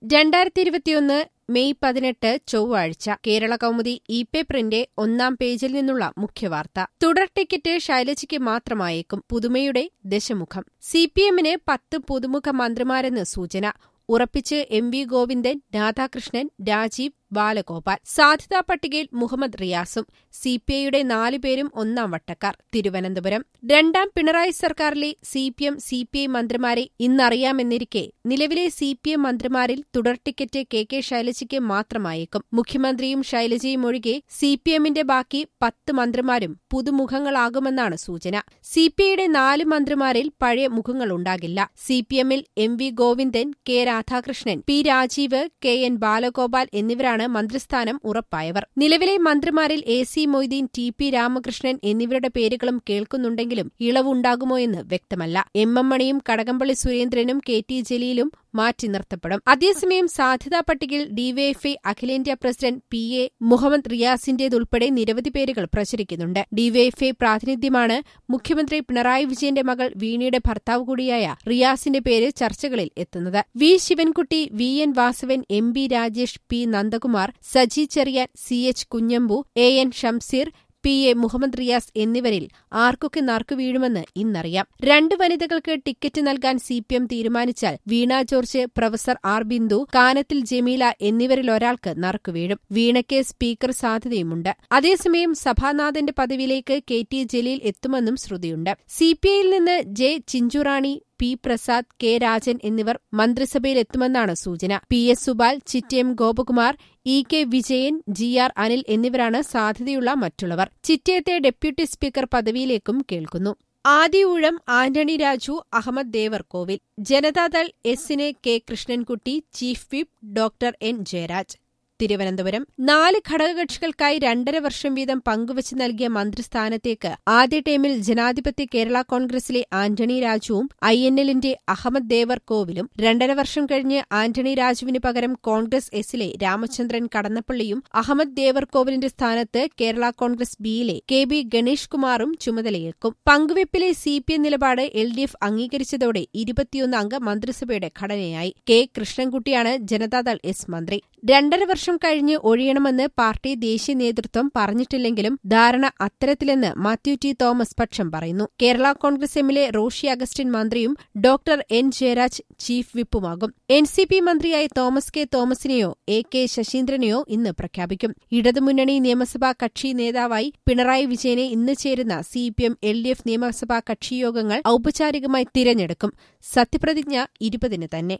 രണ്ടായിരത്തി ഇരുപത്തിയൊന്ന് മെയ് പതിനെട്ട് ചൊവ്വാഴ്ച കേരള കൗമുദി ഇ പേപ്പറിന്റെ ഒന്നാം പേജിൽ നിന്നുള്ള മുഖ്യവാർത്ത തുടർ ടിക്കറ്റ് ശൈലജയ്ക്ക് മാത്രമായേക്കും പുതുമയുടെ ദശമുഖം സിപിഎമ്മിന് പത്ത് പുതുമുഖ മന്ത്രിമാരെന്ന് സൂചന ഉറപ്പിച്ച് എം വി ഗോവിന്ദൻ രാധാകൃഷ്ണൻ രാജീവ് ബാലഗോപാൽ സാധ്യതാ പട്ടികയിൽ മുഹമ്മദ് റിയാസും സിപിഐയുടെ നാലുപേരും ഒന്നാം വട്ടക്കാർ തിരുവനന്തപുരം രണ്ടാം പിണറായി സർക്കാരിലെ സിപിഎം സിപിഐ മന്ത്രിമാരെ ഇന്നറിയാമെന്നിരിക്കെ നിലവിലെ സിപിഎം മന്ത്രിമാരിൽ തുടർ ടിക്കറ്റ് കെ കെ ശൈലജയ്ക്ക് മാത്രമായേക്കും മുഖ്യമന്ത്രിയും ശൈലജയും ഒഴികെ സിപിഎമ്മിന്റെ ബാക്കി പത്ത് മന്ത്രിമാരും പുതുമുഖങ്ങളാകുമെന്നാണ് സൂചന സിപിഐയുടെ നാല് മന്ത്രിമാരിൽ പഴയ മുഖങ്ങളുണ്ടാകില്ല സിപിഎമ്മിൽ M V Govindan K Radhakrishnan P Rajeev K N Balagopal എന്നിവരാണ് മന്ത്രിസ്ഥാനം ഉറപ്പായവർ നിലവിലെ മന്ത്രിമാരിൽ A C Moideen T P Ramakrishnan എന്നിവരുടെ പേരുകളും കേൾക്കുന്നുണ്ടെങ്കിലും ഇളവുണ്ടാകുമോ എന്ന് വ്യക്തമല്ല എം എം മണിയും കടകംപള്ളി സുരേന്ദ്രനും കെ ടി ജലീലും മാറ്റി നിർത്തപ്പെടും അതേസമയം സാധ്യതാ പട്ടികയിൽ ഡിവൈഎഫ്ഐ അഖിലേന്ത്യാ പ്രസിഡന്റ് പി എ മുഹമ്മദ് റിയാസിന്റേതുൾപ്പെടെ നിരവധി പേരുകൾ പ്രചരിക്കുന്നുണ്ട് ഡിവൈഎഫ്ഐ പ്രാതിനിധ്യമാണ് മുഖ്യമന്ത്രി പിണറായി വിജയന്റെ മകൾ വീണയുടെ ഭർത്താവ് കൂടിയായ റിയാസിന്റെ പേര് ചർച്ചകളിൽ എത്തുന്നത് V Sivankutty V N Vasavan M B Rajesh P Nandakumar Saji Cherian C H Kunhambu A N Shamseer P A Muhammad Riyas എന്നിവരിൽ ആർക്കൊക്കെ നറുക്കു വീഴുമെന്ന് ഇന്നറിയാം രണ്ട് വനിതകൾക്ക് ടിക്കറ്റ് നൽകാൻ സി പി എം തീരുമാനിച്ചാൽ Veena George professor R Bindu Kanathil Jameela എന്നിവരിൽ ഒരാൾക്ക് നറുക്കു വീഴും വീണയ്ക്ക് സ്പീക്കർ സാധ്യതയുമുണ്ട് അതേസമയം സഭാനാഥന്റെ പദവിയിലേക്ക് കെ ടി ജലീൽ എത്തുമെന്നും ശ്രുതിയുണ്ട് സിപിഐയിൽ നിന്ന് J Chinchurani P Prasad K Rajan എന്നിവർ മന്ത്രിസഭയിലെത്തുമെന്നാണ് സൂചന P S Subal Chittayam Gopakumar E K Vijayan G R Anil എന്നിവരാണ് സാധ്യതയുള്ള മറ്റുള്ളവർ ചിറ്റയത്തെ ഡെപ്യൂട്ടി സ്പീക്കർ പദവിയിലേക്കും കേൾക്കുന്നു ആദിയൂഴം ആന്റണി രാജു അഹമ്മദ് ദേവർകോവിൽ ജനതാദൾ എസിന് K Krishnankutty chief whip doctor N Jayaraj Thiruvananthapuram നാല് ഘടകകക്ഷികൾക്കായി രണ്ടര വർഷം വീതം പങ്കുവച്ച് നൽകിയ മന്ത്രിസ്ഥാനത്തേക്ക് ആദ്യ ടൈമിൽ ജനാധിപത്യ കേരള കോൺഗ്രസിലെ ആന്റണി രാജുവും ഐ എൻ എല്ലിന്റെ അഹമ്മദ് ദേവർ കോവിലും രണ്ടര വർഷം കഴിഞ്ഞ് ആന്റണി രാജുവിന് പകരം കോൺഗ്രസ് എസിലെ രാമചന്ദ്രൻ കടന്നപ്പള്ളിയും അഹമ്മദ് ദേവർ കോവിലിന്റെ സ്ഥാനത്ത് കേരള കോൺഗ്രസ് ബിയിലെ കെ ബി ഗണേഷ് കുമാറും ചുമതലയേൽക്കും പങ്കുവയ്പിലെ സി പി എം നിലപാട് എൽ ഡി എഫ് അംഗീകരിച്ചതോടെ ഇരുപത്തിയൊന്ന് അംഗ മന്ത്രിസഭയുടെ ഘടനയായി കെ കൃഷ്ണൻകുട്ടിയാണ് ജനതാദൾ എസ് മന്ത്രി രണ്ടര വർഷം കഴിഞ്ഞ് ഒഴിയണമെന്ന് പാർട്ടി ദേശീയ നേതൃത്വം പറഞ്ഞിട്ടില്ലെങ്കിലും ധാരണ അത്തരത്തിലെന്ന് മാത്യു ടി തോമസ് പക്ഷം പറയുന്നു കേരള കോൺഗ്രസ് എമ്മിലെ റോഷി അഗസ്റ്റിൻ മന്ത്രിയും ഡോക്ടർ എൻ ജയരാജ് ചീഫ് വിപ്പുമാകും എൻ സി പി മന്ത്രിയായി തോമസ് കെ തോമസിനെയോ എ കെ ശശീന്ദ്രനെയോ ഇന്ന് പ്രഖ്യാപിക്കും ഇടതുമുന്നണി നിയമസഭാ കക്ഷി നേതാവായി പിണറായി വിജയനെ ഇന്ന് ചേരുന്ന C P M L D F നിയമസഭാ കക്ഷിയോഗങ്ങൾ ഔപചാരികമായി തിരഞ്ഞെടുക്കും സത്യപ്രതിജ്ഞ ഇരുപതിന് തന്നെ